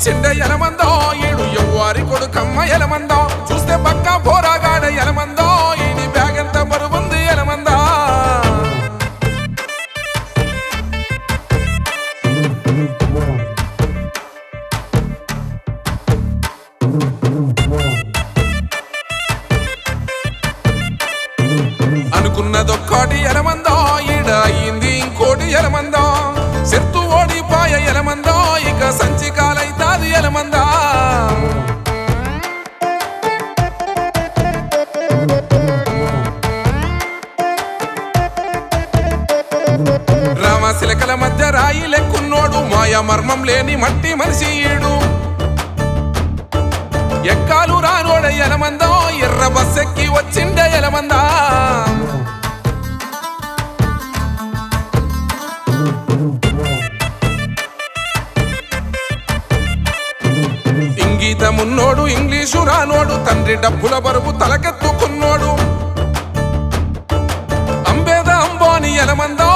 వచ్చిండే ఎలమందో ఈడు ఎవ్వారి కొడుకమ్మ ఎలమందో చూస్తే పక్క పోరాగాడ ఎలమందో ఈని బ్యాగ్ ఎంత బరువుంది ఎలమందా అనుకున్నదొక్కటి ఎలమందో ఈడ అయింది ఇంకోటి ఎలమందో చెత్తు ఓడిపాయ ఎలమందో ఇక సంచికాలైతాది ఎలమందా రామశిలకల మధ్య రాయి లెక్కున్నోడు మాయ మర్మం లేని మట్టి మనిషి ఈడు ఎక్కాలు రానోడ ఎలమందో ఎర్ర బస్సెక్కి వచ్చిండే ఎలమందా ఇంగీతమున్నోడు ఇంగ్లీషు రానోడు తండ్రి డబ్బుల బరువు తలకెత్తుకున్నోడు అంబేద అంబోని ఎలమందో